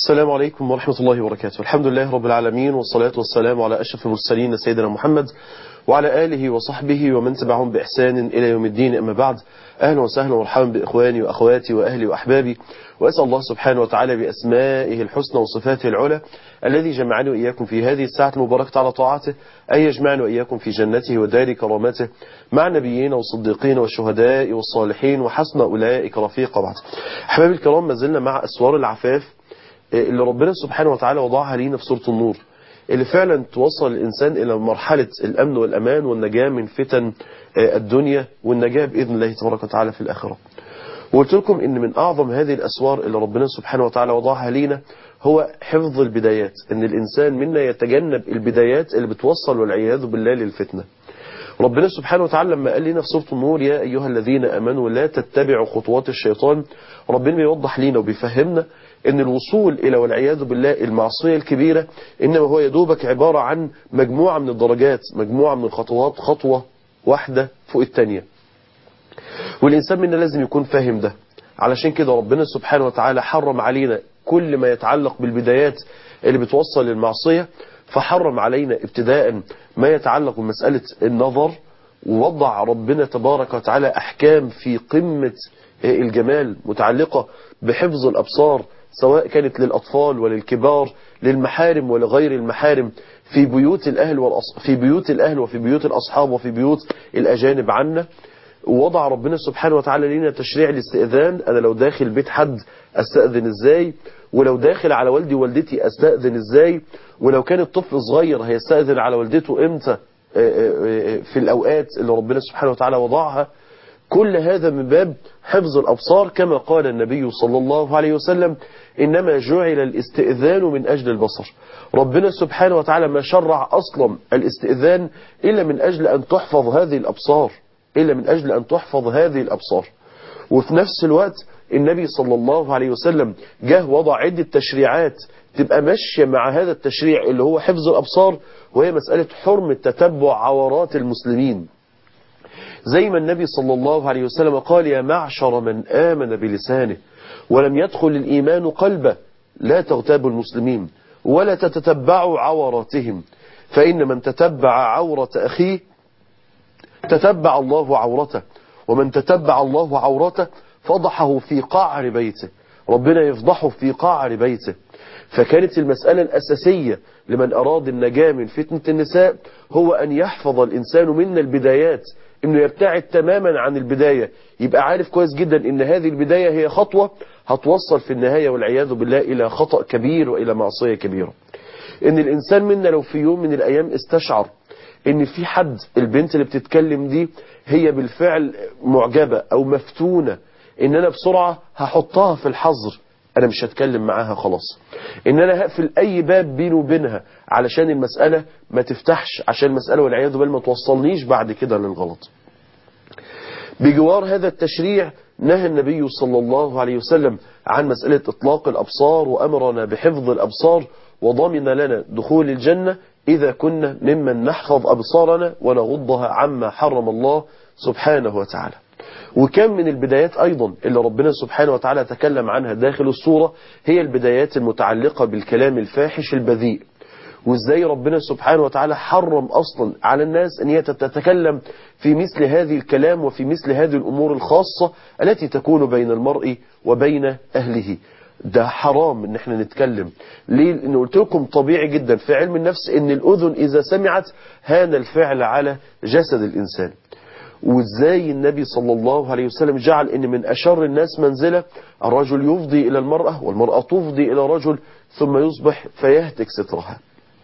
السلام عليكم ورحمة الله وبركاته الحمد لله رب العالمين والصلاة والسلام على أشرف المرسلين سيدنا محمد وعلى آله وصحبه ومن تبعهم بإحسان إلى يوم الدين أما بعد أهلا وسهلا ومرحبا بإخواني وأخواتي وأهلي وأحبابي وأسأل الله سبحانه وتعالى بأسمائه الحسنى وصفاته العلى الذي جمعني وإياكم في هذه الساعة المباركة على طاعته أن يجمعنا وإياكم في جنته ودار كرامته مع النبيين والصديقين والشهداء والصالحين وحسن أولئك رفيقا بعد أحبابي الكرام ما زلنا مع أسوار العفاف اللي ربنا سبحانه وتعالى وضعها لينا في سورة النور اللي فعلا توصل الإنسان إلى مرحلة الأمن والأمان والنجاة من فتن الدنيا والنجاة بإذن الله تبارك وتعالى في الآخرة وقلت لكم إن من أعظم هذه الأسوار اللي ربنا سبحانه وتعالى وضعها لينا هو حفظ البدايات إن الإنسان منا يتجنب البدايات اللي بتوصل والعياذ بالله للفتنة ربنا سبحانه وتعالى لما قال لنا في سورة النور يا أيها الذين أمنوا لا تتبعوا خطوات الشيطان ربنا بيوضح لنا وبيفهمنا ان الوصول الى والعياذ بالله المعصية الكبيرة انما هو يدوبك عبارة عن مجموعة من الدرجات مجموعة من الخطوات خطوة واحدة فوق التانية والإنسان منا لازم يكون فاهم ده علشان كده ربنا سبحانه وتعالى حرم علينا كل ما يتعلق بالبدايات اللي بتوصل للمعصية فحرم علينا ابتداء ما يتعلق بمسألة النظر ووضع ربنا تبارك وتعالى أحكام في قمة الجمال متعلقة بحفظ الأبصار سواء كانت للأطفال وللكبار للمحارم ولغير المحارم في بيوت الأهل والأص... في بيوت الأهل وفي بيوت الأصحاب وفي بيوت الأجانب عنا ووضع ربنا سبحانه وتعالى لنا تشريع الاستئذان أنا لو داخل بيت حد أستأذن إزاي ولو داخل على والدي ووالدتي أستأذن إزاي ولو كان الطفل صغير هيستأذن على والدته إمتى في الأوقات اللي ربنا سبحانه وتعالى وضعها كل هذا من باب حفظ الأبصار كما قال النبي صلى الله عليه وسلم إنما جعل الاستئذان من أجل البصر ربنا سبحانه وتعالى ما شرع أصلا الاستئذان إلا من أجل أن تحفظ هذه الأبصار إلا من أجل أن تحفظ هذه الأبصار وفي نفس الوقت النبي صلى الله عليه وسلم جه وضع عدة تشريعات تبقى ماشية مع هذا التشريع اللي هو حفظ الأبصار وهي مسألة حرمة تتبع عورات المسلمين زي ما النبي صلى الله عليه وسلم قال يا معشر من آمن بلسانه ولم يدخل الإيمان قلبه لا تغتابوا المسلمين ولا تتتبعوا عوراتهم فإن من تتبع عورة أخيه تتبع الله عورته ومن تتبع الله عورته فضحه في قعر بيته ربنا يفضحه في قعر بيته فكانت المسألة الأساسية لمن أراد النجاة من فتنة النساء هو أن يحفظ الإنسان من البدايات انه يبتعد تماما عن البداية يبقى عارف كويس جدا ان هذه البداية هي خطوة هتوصل في النهاية والعياذ بالله الى خطأ كبير والى معصية كبيرة ان الانسان منا لو في يوم من الايام استشعر ان في حد البنت اللي بتتكلم دي هي بالفعل معجبة او مفتونة ان انا بسرعة هحطها في الحظر انا مش هتكلم معاها خلاص ان انا هقفل اي باب بيني وبينها علشان المسألة ما تفتحش عشان المسألة والعياذ بالله ما توصلنيش بعد كده للغلط بجوار هذا التشريع نهى النبي صلى الله عليه وسلم عن مسألة اطلاق الابصار وامرنا بحفظ الابصار وضمن لنا دخول الجنة اذا كنا ممن نحفظ ابصارنا ونغضها عما حرم الله سبحانه وتعالى وكم من البدايات أيضا اللي ربنا سبحانه وتعالى تكلم عنها داخل الصورة هي البدايات المتعلقة بالكلام الفاحش البذيء وازاي ربنا سبحانه وتعالى حرم أصلا على الناس أن هي تتكلم في مثل هذه الكلام وفي مثل هذه الأمور الخاصة التي تكون بين المرء وبين أهله ده حرام ان احنا نتكلم ليه لان قلت لكم طبيعي جدا في علم النفس ان الاذن اذا سمعت هان الفعل على جسد الانسان وازاي النبي صلى الله عليه وسلم جعل ان من اشر الناس منزلة الرجل يفضي الى المرأة والمرأة تفضي الى رجل ثم يصبح فيهتك سترها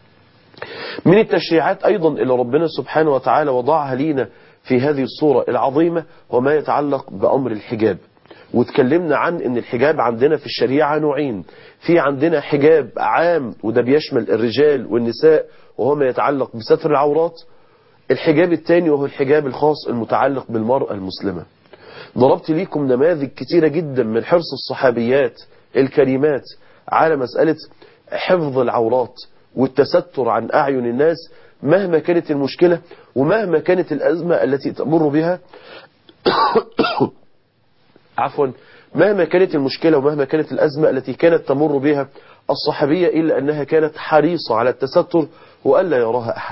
من التشريعات ايضا اللي ربنا سبحانه وتعالى وضعها لينا في هذه الصورة العظيمة وما يتعلق بامر الحجاب واتكلمنا عن ان الحجاب عندنا في الشريعة نوعين في عندنا حجاب عام وده بيشمل الرجال والنساء وهو ما يتعلق بستر العورات الحجاب الثاني وهو الحجاب الخاص المتعلق بالمرأة المسلمة ضربت ليكم نماذج كتيرة جدا من حرص الصحابيات الكريمات على مسألة حفظ العورات والتستر عن أعين الناس مهما كانت المشكلة ومهما كانت الأزمة التي تمر بها عفوا مهما كانت المشكلة ومهما كانت الأزمة التي كانت تمر بها الصحابية إلا أنها كانت حريصة على التستر وألا يراها أحد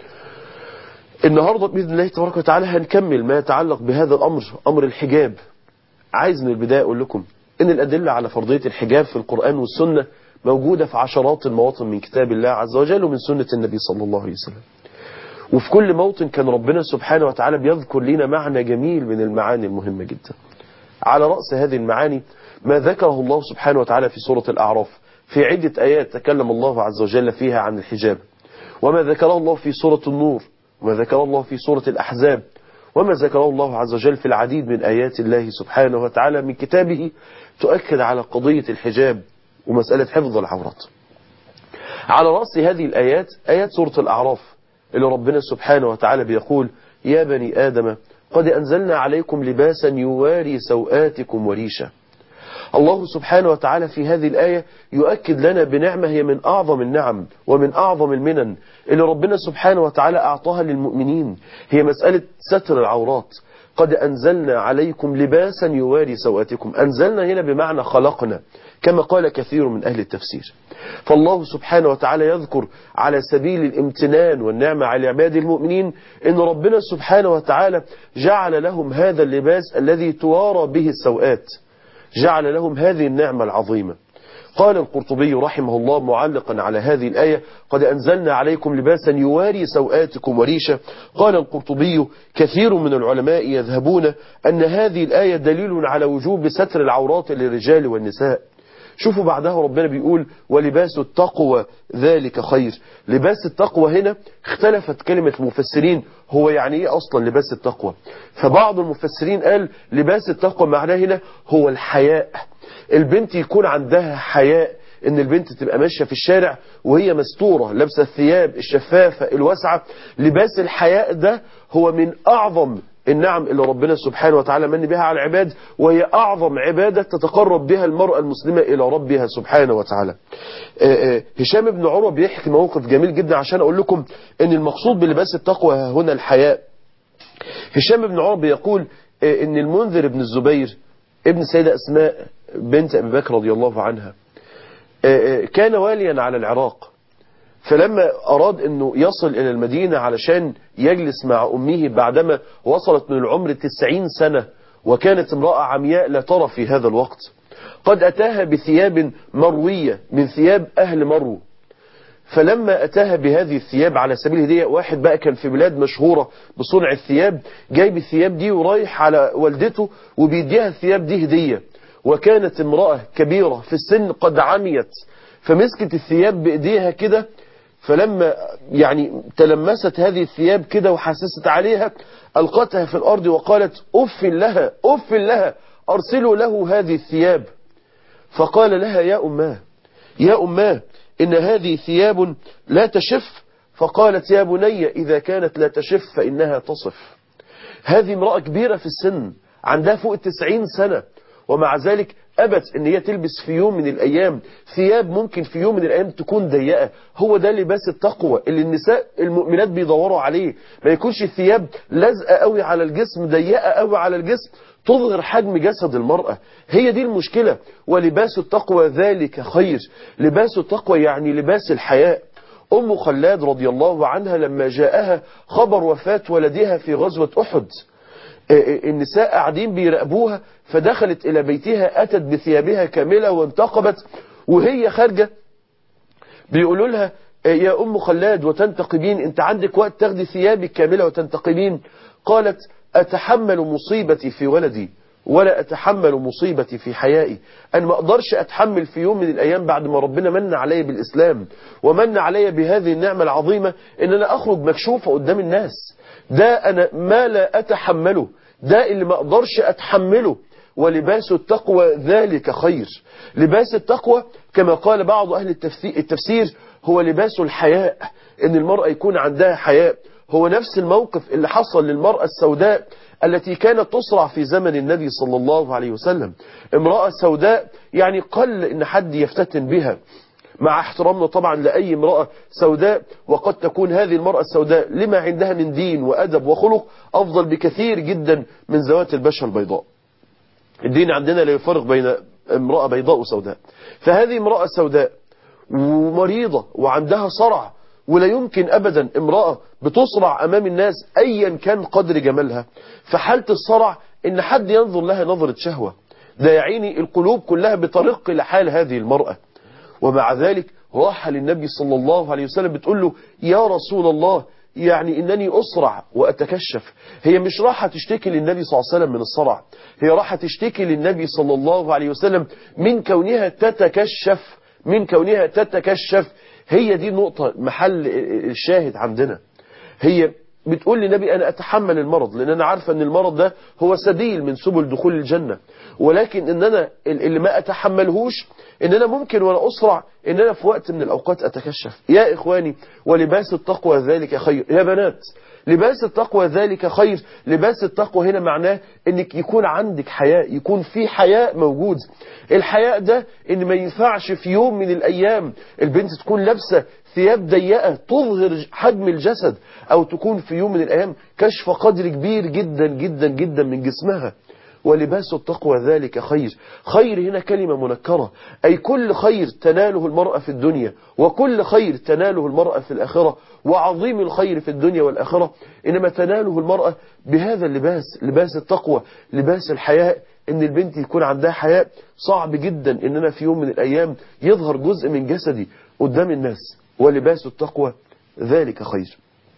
النهاردة بإذن الله تبارك وتعالى هنكمل ما يتعلق بهذا الأمر أمر الحجاب عايز من البداية أقول لكم إن الأدلة على فرضية الحجاب في القرآن والسنة موجودة في عشرات المواطن من كتاب الله عز وجل ومن سنة النبي صلى الله عليه وسلم وفي كل موطن كان ربنا سبحانه وتعالى بيذكر لنا معنى جميل من المعاني المهمة جدا على رأس هذه المعاني ما ذكره الله سبحانه وتعالى في سورة الأعراف في عدة آيات تكلم الله عز وجل فيها عن الحجاب وما ذكره الله في سورة النور وما ذكره الله في سورة الأحزاب وما ذكره الله عز وجل في العديد من آيات الله سبحانه وتعالى من كتابه تؤكد على قضية الحجاب ومسألة حفظ العورات على رأس هذه الآيات آيات سورة الأعراف اللي ربنا سبحانه وتعالى بيقول يا بني آدم قد أنزلنا عليكم لباسا يواري سوآتكم وريشا الله سبحانه وتعالى في هذه الآية يؤكد لنا بنعمة هي من أعظم النعم ومن أعظم المنن اللي ربنا سبحانه وتعالى أعطاها للمؤمنين هي مسألة ستر العورات قد أنزلنا عليكم لباسا يواري سوآتكم أنزلنا هنا بمعنى خلقنا كما قال كثير من أهل التفسير فالله سبحانه وتعالى يذكر على سبيل الامتنان والنعمة على عباد المؤمنين إن ربنا سبحانه وتعالى جعل لهم هذا اللباس الذي توارى به السوءات جعل لهم هذه النعمة العظيمة قال القرطبي رحمه الله معلقا على هذه الآية قد أنزلنا عليكم لباسا يواري سوآتكم وريشا قال القرطبي كثير من العلماء يذهبون أن هذه الآية دليل على وجوب ستر العورات للرجال والنساء شوفوا بعدها ربنا بيقول ولباس التقوى ذلك خير لباس التقوى هنا اختلفت كلمة المفسرين هو يعني ايه اصلا لباس التقوى فبعض المفسرين قال لباس التقوى معناه هنا هو الحياء البنت يكون عندها حياء ان البنت تبقى ماشية في الشارع وهي مستورة لابسة الثياب الشفافة الواسعة لباس الحياء ده هو من اعظم النعم اللي ربنا سبحانه وتعالى من بها على العباد وهي أعظم عبادة تتقرب بها المرأة المسلمة إلى ربها سبحانه وتعالى هشام بن عروة بيحكي موقف جميل جدا عشان أقول لكم أن المقصود بلباس التقوى هنا الحياء هشام بن عروة بيقول أن المنذر بن الزبير ابن سيدة أسماء بنت أبي بكر رضي الله عنها كان واليا على العراق فلما أراد أنه يصل إلى المدينة علشان يجلس مع أمه بعدما وصلت من العمر تسعين سنة وكانت امرأة عمياء لا ترى في هذا الوقت قد أتاها بثياب مروية من ثياب أهل مرو فلما أتاها بهذه الثياب على سبيل الهدية واحد بقى كان في بلاد مشهورة بصنع الثياب جايب الثياب دي ورايح على والدته وبيديها الثياب دي هدية وكانت امرأة كبيرة في السن قد عميت فمسكت الثياب بإيديها كده فلما يعني تلمست هذه الثياب كده وحسست عليها ألقتها في الأرض وقالت أف لها أف لها أرسلوا له هذه الثياب فقال لها يا أماه يا أماه إن هذه ثياب لا تشف فقالت يا بني إذا كانت لا تشف فإنها تصف هذه امرأة كبيرة في السن عندها فوق التسعين سنة ومع ذلك أبت ان هي تلبس في يوم من الأيام ثياب ممكن في يوم من الأيام تكون ضيقة هو ده لباس التقوى اللي النساء المؤمنات بيدوروا عليه ما يكونش الثياب لازقة قوي على الجسم ضيقة قوي على الجسم تظهر حجم جسد المرأة هي دي المشكلة ولباس التقوى ذلك خير لباس التقوى يعني لباس الحياء أم خلاد رضي الله عنها لما جاءها خبر وفاة ولدها في غزوة أحد النساء قاعدين بيراقبوها فدخلت إلى بيتها أتت بثيابها كاملة وانتقبت وهي خارجة بيقولوا لها يا أم خلاد وتنتقبين أنت عندك وقت تاخدي ثيابك كاملة وتنتقبين قالت أتحمل مصيبتي في ولدي ولا أتحمل مصيبتي في حيائي أنا ما أقدرش أتحمل في يوم من الأيام بعد ما ربنا من علي بالإسلام ومن علي بهذه النعمة العظيمة إن أنا أخرج مكشوفة قدام الناس ده أنا ما لا أتحمله ده اللي ما أقدرش أتحمله ولباس التقوى ذلك خير لباس التقوى كما قال بعض أهل التفسير هو لباس الحياء إن المرأة يكون عندها حياء هو نفس الموقف اللي حصل للمرأة السوداء التي كانت تصرع في زمن النبي صلى الله عليه وسلم امرأة سوداء يعني قل ان حد يفتتن بها مع احترامنا طبعا لأي امرأة سوداء وقد تكون هذه المرأة السوداء لما عندها من دين وأدب وخلق أفضل بكثير جدا من ذوات البشرة البيضاء الدين عندنا لا يفرق بين امرأة بيضاء وسوداء فهذه امرأة سوداء ومريضة وعندها صرع ولا يمكن أبدا امرأة بتصرع أمام الناس أيا كان قدر جمالها فحالة الصرع إن حد ينظر لها نظرة شهوة ده يعيني القلوب كلها بطريق لحال هذه المرأة ومع ذلك راح للنبي صلى الله عليه وسلم بتقول له يا رسول الله يعني إنني أسرع وأتكشف هي مش راحة تشتكي للنبي صلى الله عليه وسلم من الصرع هي راحة تشتكي للنبي صلى الله عليه وسلم من كونها تتكشف من كونها تتكشف هي دي نقطة محل الشاهد عندنا هي بتقول للنبي أنا أتحمل المرض لأن أنا عارفة أن المرض ده هو سبيل من سبل دخول الجنة ولكن أن أنا اللي ما أتحملهوش أن أنا ممكن وأنا أسرع أن أنا في وقت من الأوقات أتكشف يا إخواني ولباس التقوى ذلك خير يا بنات لباس التقوى ذلك خير لباس التقوى هنا معناه انك يكون عندك حياء يكون في حياء موجود الحياء ده ان ما ينفعش في يوم من الايام البنت تكون لابسه ثياب ضيقه تظهر حجم الجسد او تكون في يوم من الايام كشف قدر كبير جدا جدا جدا من جسمها ولباس التقوى ذلك خير خير هنا كلمة منكرة أي كل خير تناله المرأة في الدنيا وكل خير تناله المرأة في الآخرة وعظيم الخير في الدنيا والآخرة إنما تناله المرأة بهذا اللباس لباس التقوى لباس الحياء ان البنت يكون عندها حياء صعب جدا ان انا في يوم من الايام يظهر جزء من جسدي قدام الناس ولباس التقوى ذلك خير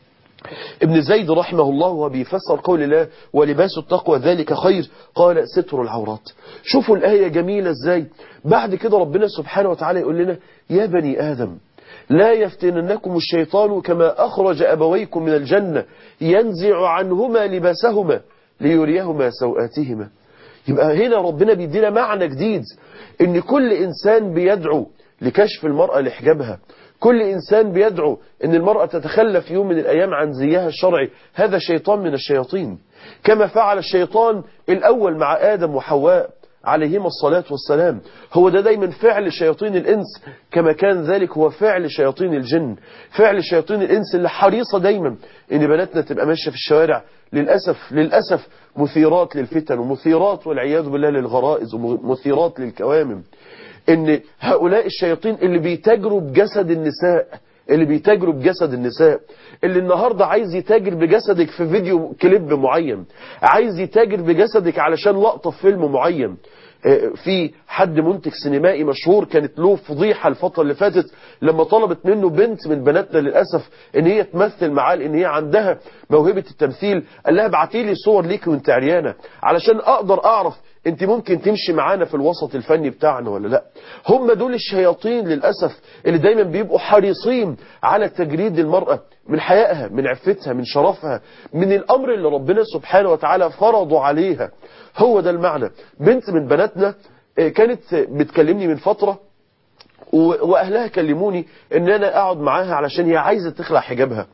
ابن زيد رحمه الله وبيفسر قول الله ولباس التقوى ذلك خير قال ستر العورات شوفوا الآية جميلة ازاي بعد كده ربنا سبحانه وتعالى يقول لنا يا بني آدم لا يفتننكم الشيطان كما أخرج أبويكم من الجنة ينزع عنهما لباسهما ليريهما سوآتهما يبقى هنا ربنا بيدينا معنى جديد ان كل إنسان بيدعو لكشف المرأة لحجابها كل إنسان بيدعو أن المرأة تتخلى في يوم من الأيام عن زيها الشرعي هذا شيطان من الشياطين كما فعل الشيطان الأول مع آدم وحواء عليهما الصلاة والسلام هو ده دايما فعل شياطين الإنس كما كان ذلك هو فعل شياطين الجن فعل شياطين الإنس اللي حريصة دايما أن بناتنا تبقى ماشية في الشوارع للأسف للأسف مثيرات للفتن ومثيرات والعياذ بالله للغرائز ومثيرات للكوامم ان هؤلاء الشياطين اللي بيتاجروا بجسد النساء اللي بيتاجروا بجسد النساء اللي النهاردة عايز يتاجر بجسدك في فيديو كليب معين عايز يتاجر بجسدك علشان لقطة في فيلم معين في حد منتج سينمائي مشهور كانت له فضيحة الفترة اللي فاتت لما طلبت منه بنت من بناتنا للأسف ان هي تمثل معاه لان هي عندها موهبة التمثيل قال لها ابعتي لي صور ليكي وانت عريانة علشان اقدر اعرف انت ممكن تمشي معانا في الوسط الفني بتاعنا ولا لا هم دول الشياطين للأسف اللي دايما بيبقوا حريصين على تجريد المرأة من حيائها من عفتها من شرفها من الأمر اللي ربنا سبحانه وتعالى فرضوا عليها هو ده المعنى بنت من بناتنا كانت بتكلمني من فترة وأهلها كلموني ان انا اقعد معاها علشان هي عايزة تخلع حجابها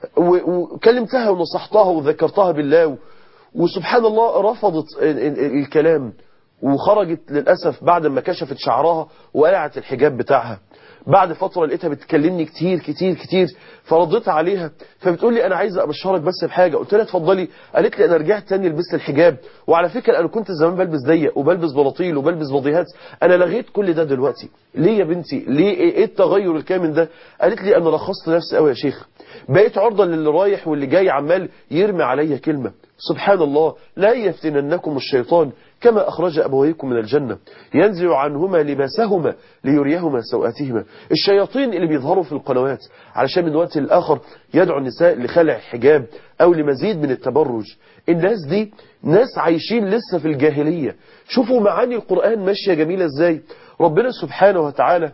وكلمتها ونصحتها وذكرتها بالله وسبحان الله رفضت الكلام وخرجت للأسف بعد ما كشفت شعرها وقلعت الحجاب بتاعها بعد فترة لقيتها بتكلمني كتير كتير كتير فرديت عليها فبتقول لي أنا عايزة أبشرك بس بحاجة قلت لها اتفضلي قالت لي أنا رجعت تاني لبست الحجاب وعلى فكرة أنا كنت زمان بلبس ضيق وبلبس بلاطيل وبلبس بضيهات أنا لغيت كل ده دلوقتي ليه يا بنتي ليه إيه التغير الكامل ده قالت لي أنا رخصت نفسي قوي يا شيخ بقيت عرضة للي رايح واللي جاي عمال يرمي عليا كلمة سبحان الله لا يفتننكم الشيطان كما أخرج أبويكم من الجنة ينزع عنهما لباسهما ليريهما سوءاتهما الشياطين اللي بيظهروا في القنوات علشان من وقت لآخر يدعو النساء لخلع الحجاب أو لمزيد من التبرج الناس دي ناس عايشين لسه في الجاهلية شوفوا معاني القرآن ماشية جميلة ازاي ربنا سبحانه وتعالى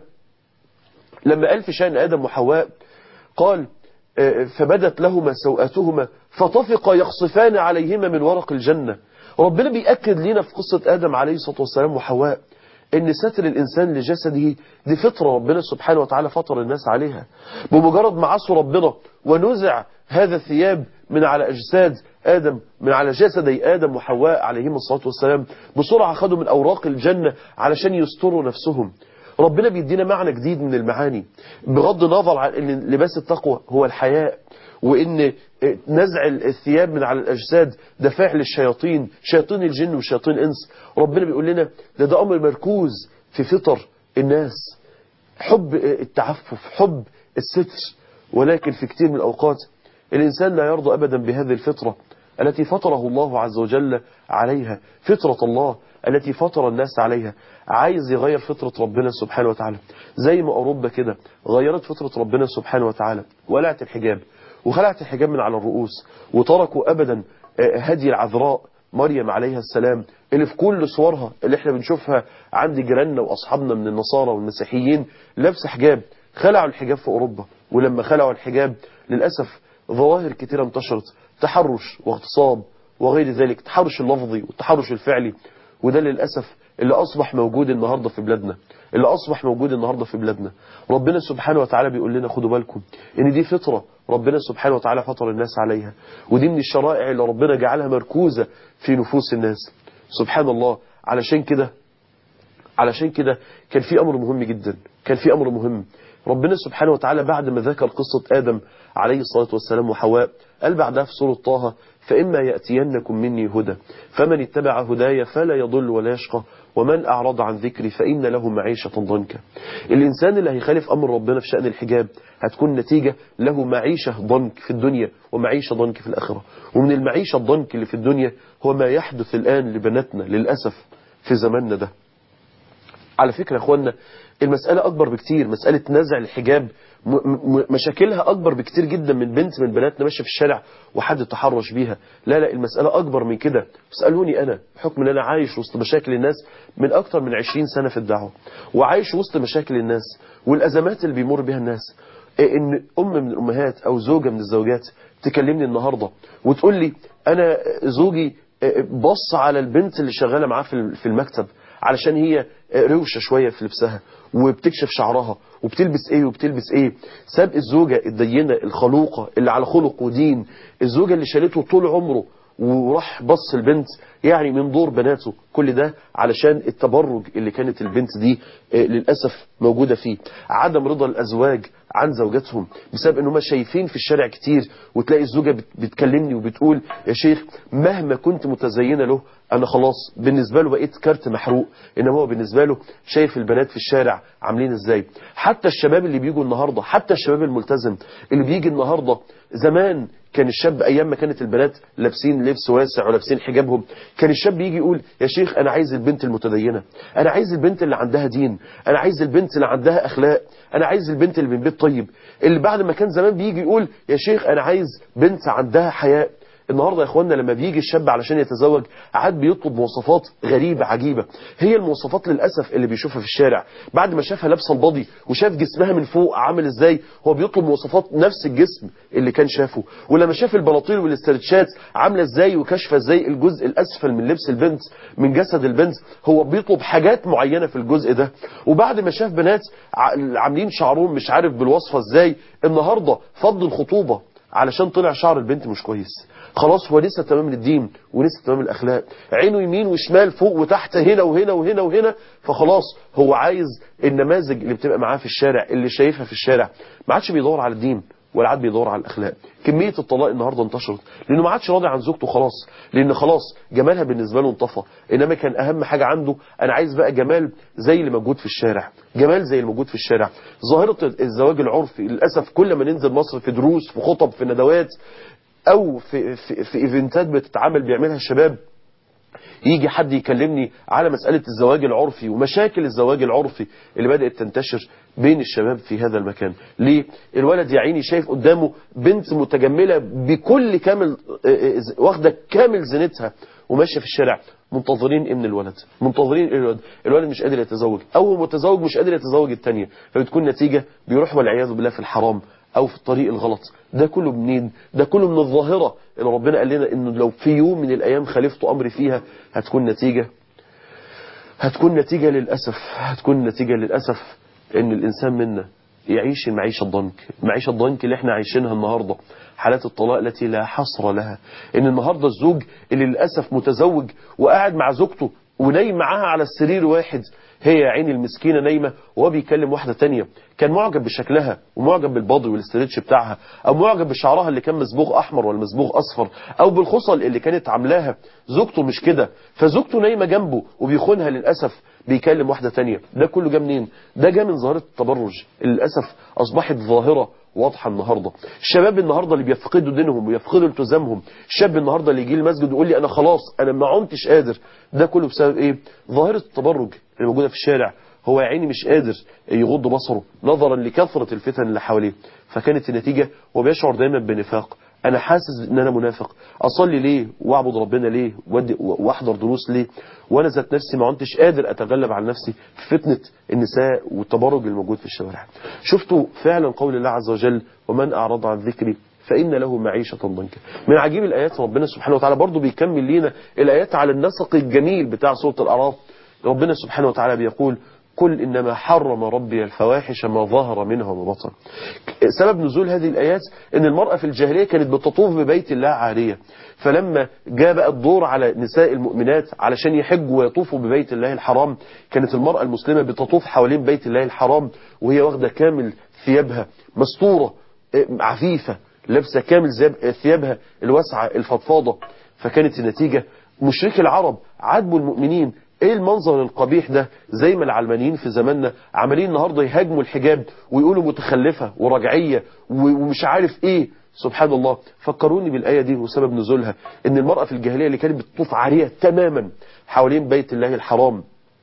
لما قال في شأن آدم وحواء قال فبدت لهما سوءاتهما فطفقا يخصفان عليهما من ورق الجنة ربنا بيأكد لنا في قصة آدم عليه الصلاة والسلام وحواء ان ستر الإنسان لجسده دي فطرة ربنا سبحانه وتعالى فطر الناس عليها بمجرد ما عصوا ربنا ونزع هذا الثياب من على أجساد آدم من على جسدي آدم وحواء عليهم الصلاة والسلام بسرعة خدوا من أوراق الجنة علشان يستروا نفسهم ربنا بيدينا معنى جديد من المعاني بغض النظر عن ان لباس التقوى هو الحياء وان نزع الثياب من على الاجساد ده فعل الشياطين شياطين الجن وشياطين الانس ربنا بيقول لنا ده ده امر مركوز في فطر الناس حب التعفف حب الستر ولكن في كثير من الاوقات الانسان لا يرضى ابدا بهذه الفطره التي فطره الله عز وجل عليها فطرة الله التي فطر الناس عليها عايز يغير فطرة ربنا سبحانه وتعالى زي ما أوروبا كده غيرت فطرة ربنا سبحانه وتعالى ولعت الحجاب وخلعت الحجاب من على الرؤوس وتركوا أبدا هدي العذراء مريم عليها السلام اللي في كل صورها اللي احنا بنشوفها عند جيراننا وأصحابنا من النصارى والمسيحيين لابس حجاب خلعوا الحجاب في أوروبا ولما خلعوا الحجاب للأسف ظواهر كثيرة انتشرت تحرش واغتصاب وغير ذلك التحرش اللفظي والتحرش الفعلي وده للأسف اللي أصبح موجود النهاردة في بلادنا اللي أصبح موجود النهاردة في بلادنا ربنا سبحانه وتعالى بيقول لنا خدوا بالكم إن دي فطرة ربنا سبحانه وتعالى فطر الناس عليها ودي من الشرائع اللي ربنا جعلها مركوزة في نفوس الناس سبحان الله علشان كده علشان كده كان في أمر مهم جدا كان في أمر مهم ربنا سبحانه وتعالى بعد ما ذكر قصة آدم عليه الصلاة والسلام وحواء قال بعدها في سورة طه فإما يأتينكم مني هدى فمن اتبع هدايا فلا يضل ولا يشقى ومن أعرض عن ذكري فإن له معيشة ضنكا الإنسان اللي هيخالف أمر ربنا في شأن الحجاب هتكون نتيجة له معيشة ضنك في الدنيا ومعيشة ضنك في الآخرة ومن المعيشة الضنك اللي في الدنيا هو ما يحدث الآن لبناتنا للأسف في زماننا ده على فكرة يا أخوانا المسألة أكبر بكتير مسألة نزع الحجاب مشاكلها أكبر بكتير جدا من بنت من بناتنا ماشية في الشارع وحد تحرش بيها لا لا المسألة أكبر من كده اسألوني أنا بحكم أن أنا عايش وسط مشاكل الناس من أكتر من 20 سنة في الدعوة وعايش وسط مشاكل الناس والأزمات اللي بيمر بها الناس ان ام من الامهات او زوجة من الزوجات تكلمني النهاردة وتقول لي انا زوجي بص على البنت اللي شغالة معاه في المكتب علشان هي روشة شوية في لبسها وبتكشف شعرها وبتلبس ايه وبتلبس ايه ساب الزوجة الدينة الخلوقة اللي على خلق ودين الزوجة اللي شالته طول عمره وراح بص البنت يعني من دور بناته كل ده علشان التبرج اللي كانت البنت دي للأسف موجودة فيه عدم رضا الأزواج عن زوجاتهم بسبب انهم شايفين في الشارع كتير وتلاقي الزوجة بتكلمني وبتقول يا شيخ مهما كنت متزينة له انا خلاص بالنسبة له بقيت كارت محروق انما هو بالنسبة له شايف البنات في الشارع عاملين ازاي حتى الشباب اللي بيجوا النهاردة حتى الشباب الملتزم اللي بيجي النهاردة زمان كان الشاب ايام ما كانت البنات لابسين لبس واسع ولابسين حجابهم كان الشاب يجي يقول يا شيخ انا عايز البنت المتدينة انا عايز البنت اللي عندها دين انا عايز البنت اللي عندها اخلاق انا عايز البنت اللي من بيت طيب اللي بعد ما كان زمان بيجي يقول يا شيخ انا عايز بنت عندها حياء النهاردة يا اخوانا لما بيجي الشاب علشان يتزوج عاد بيطلب مواصفات غريبة عجيبة هي المواصفات للأسف اللي بيشوفها في الشارع بعد ما شافها لابسه البادي وشاف جسمها من فوق عامل ازاي هو بيطلب مواصفات نفس الجسم اللي كان شافه ولما شاف البلاطيل والاسترتشات عاملة ازاي وكشفة ازاي الجزء الأسفل من لبس البنت من جسد البنت هو بيطلب حاجات معينة في الجزء ده وبعد ما شاف بنات عاملين شعرهم مش عارف بالوصفة ازاي النهاردة فض الخطوبة علشان طلع شعر البنت مش كويس خلاص هو لسه تمام الدين ولسه تمام الأخلاق عينه يمين وشمال فوق وتحت هنا وهنا وهنا وهنا فخلاص هو عايز النماذج اللي بتبقى معاه في الشارع اللي شايفها في الشارع ما عادش بيدور على الدين ولا عاد بيدور على الأخلاق كمية الطلاق النهاردة انتشرت لأنه ما عادش راضي عن زوجته خلاص لأن خلاص جمالها بالنسبة له انطفى إنما كان أهم حاجة عنده أنا عايز بقى جمال زي اللي موجود في الشارع جمال زي اللي موجود في الشارع ظاهرة الزواج العرفي للأسف كل ما ننزل مصر في دروس في خطب في ندوات او في, في, في ايفنتات بتتعمل بيعملها الشباب يجي حد يكلمني على مسألة الزواج العرفي ومشاكل الزواج العرفي اللي بدأت تنتشر بين الشباب في هذا المكان ليه؟ الولد يا عيني شايف قدامه بنت متجملة بكل كامل واخدة كامل زينتها وماشية في الشارع منتظرين ايه من الولد منتظرين ايه الولد الولد مش قادر يتزوج او متزوج مش قادر يتزوج الثانيه فبتكون نتيجة بيروح والعياذ بالله في الحرام او في الطريق الغلط ده كله منين ده كله من الظاهرة اللي ربنا قال لنا انه لو في يوم من الايام خالفت امري فيها هتكون نتيجة هتكون نتيجة للأسف هتكون نتيجة للأسف ان الانسان منا يعيش المعيشة الضنك المعيشة الضنك اللي احنا عايشينها النهاردة حالات الطلاق التي لا حصر لها ان النهاردة الزوج اللي للأسف متزوج وقاعد مع زوجته ونايم معاها على السرير واحد هي يا عيني المسكينة نايمة وهو بيكلم واحدة تانية كان معجب بشكلها ومعجب بالبادي والاسترتش بتاعها او معجب بشعرها اللي كان مصبوغ احمر ولا مصبوغ اصفر او بالخصل اللي كانت عاملاها زوجته مش كده فزوجته نايمة جنبه وبيخونها للأسف بيكلم واحدة تانية ده كله جه منين ده جه من ظاهرة التبرج اللي للأسف أصبحت ظاهرة واضحة النهاردة الشباب النهاردة اللي بيفقدوا دينهم ويفقدوا التزامهم الشاب النهاردة اللي يجي المسجد ويقول لي أنا خلاص أنا ما عمتش قادر ده كله بسبب إيه ظاهرة التبرج اللي موجودة في الشارع هو يا عيني مش قادر يغض بصره نظرا لكثرة الفتن اللي حواليه فكانت النتيجة هو بيشعر دايما بنفاق انا حاسس ان انا منافق اصلي ليه واعبد ربنا ليه واحضر دروس ليه وانا ذات نفسي ما عدتش قادر اتغلب على نفسي في فتنة النساء والتبرج الموجود في الشوارع شفتوا فعلا قول الله عز وجل ومن اعرض عن ذكري فإن له معيشة ضنكا من عجيب الآيات ربنا سبحانه وتعالى برضو بيكمل لينا الآيات على النسق الجميل بتاع سورة الأعراف ربنا سبحانه وتعالى بيقول قل إنما حرم ربي الفواحش ما ظهر منها وما بطن سبب نزول هذه الآيات أن المرأة في الجاهلية كانت بتطوف ببيت الله عارية فلما جاء بقى الدور على نساء المؤمنات علشان يحجوا ويطوفوا ببيت الله الحرام كانت المرأة المسلمة بتطوف حوالين بيت الله الحرام وهي واخدة كامل ثيابها مستورة عفيفة لابسة كامل ثيابها الواسعة الفضفاضة فكانت النتيجة مشركي العرب عاتبوا المؤمنين ايه المنظر القبيح ده زي ما العلمانيين في زماننا عمالين النهارده يهاجموا الحجاب ويقولوا متخلفة ورجعية ومش عارف ايه سبحان الله فكروني بالآية دي وسبب نزولها ان المرأة في الجاهلية اللي كانت بتطوف عارية تماما حوالين بيت الله الحرام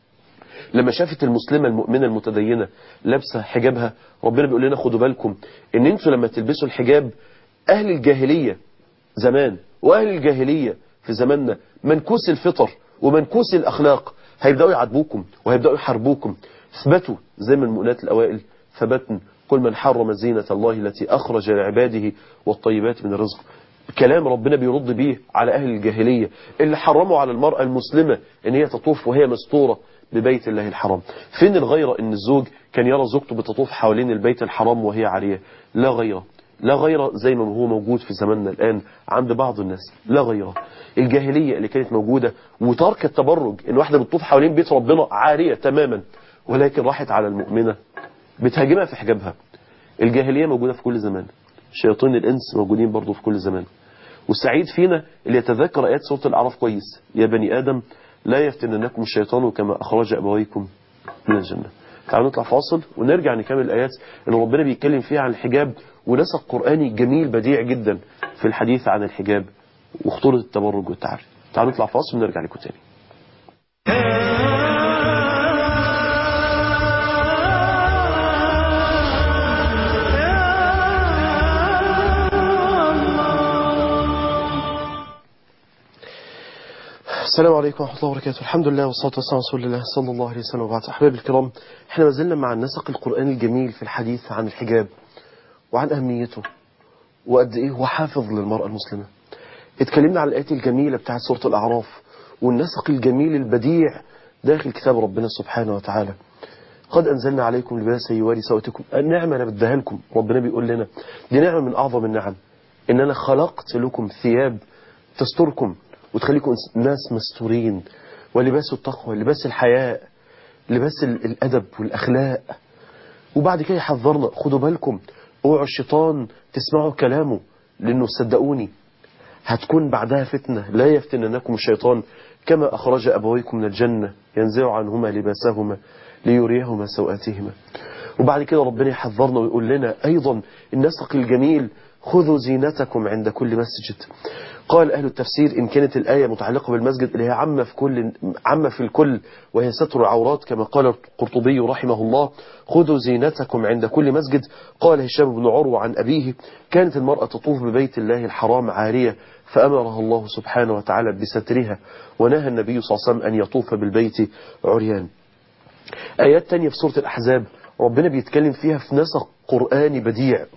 لما شافت المسلمة المؤمنة المتدينة لابسة حجابها ربنا بيقول لنا خدوا بالكم ان انتوا لما تلبسوا الحجاب اهل الجاهلية زمان واهل الجاهلية في زماننا منكوس الفطر ومنكوس الأخلاق هيبدأوا يعاتبوكم وهيبدأوا يحاربوكم اثبتوا زي ما المؤمنات الأوائل ثبتن قل من حرم زينة الله التي أخرج لعباده والطيبات من الرزق كلام ربنا بيرد بيه على أهل الجاهلية اللي حرموا على المرأة المسلمة ان هي تطوف وهي مستورة ببيت الله الحرام فين الغيرة ان الزوج كان يرى زوجته بتطوف حوالين البيت الحرام وهي عارية لا غيرة لا غير زي ما هو موجود في زماننا الآن عند بعض الناس لا غير الجاهلية اللي كانت موجودة وترك التبرج ان واحدة بتطوف حوالين بيت ربنا عارية تماما ولكن راحت على المؤمنة بتهاجمها في حجابها الجاهلية موجودة في كل زمان شياطين الإنس موجودين برضو في كل زمان والسعيد فينا اللي يتذكر آيات سورة الأعراف كويس يا بني آدم لا يفتننكم الشيطان كما أخرج أبويكم من الجنة تعالوا نطلع فاصل ونرجع نكمل الآيات اللي ربنا بيتكلم فيها عن الحجاب ونسق قرآني جميل بديع جدا في الحديث عن الحجاب وخطورة التبرج والتعري تعالوا نطلع فاصل ونرجع لكم تاني السلام عليكم ورحمة الله وبركاته الحمد لله والصلاة والسلام على رسول الله صلى الله عليه وسلم وبعد أحبابي الكرام احنا ما زلنا مع النسق القرآني الجميل في الحديث عن الحجاب وعن أهميته وقد إيه هو حافظ للمرأة المسلمة اتكلمنا عن الآيات الجميلة بتاعت سورة الأعراف والنسق الجميل البديع داخل كتاب ربنا سبحانه وتعالى قد أنزلنا عليكم لباسا يواري سواتكم النعمة أنا بديها لكم ربنا بيقول لنا دي نعمة من أعظم النعم إن أنا خلقت لكم ثياب تستركم وتخليكم ناس مستورين ولباس التقوى لباس الحياء لباس الأدب والأخلاق وبعد كده يحذرنا خدوا بالكم اوعوا الشيطان تسمعوا كلامه لأنه صدقوني هتكون بعدها فتنة لا يفتننكم الشيطان كما أخرج أبويكم من الجنة ينزع عنهما لباسهما ليريهما سوآتهما وبعد كده ربنا يحذرنا ويقول لنا أيضا النسق الجميل خذوا زينتكم عند كل مسجد قال أهل التفسير إن كانت الآية متعلقة بالمسجد اللي هي عامة في كل عامة في الكل وهي ستر العورات كما قال القرطبي رحمه الله خذوا زينتكم عند كل مسجد قال هشام بن عروة عن أبيه كانت المرأة تطوف ببيت الله الحرام عارية فأمرها الله سبحانه وتعالى بسترها ونهى النبي صلى الله عليه وسلم أن يطوف بالبيت عريان آيات تانية في سورة الأحزاب ربنا بيتكلم فيها في نسق قرآني بديع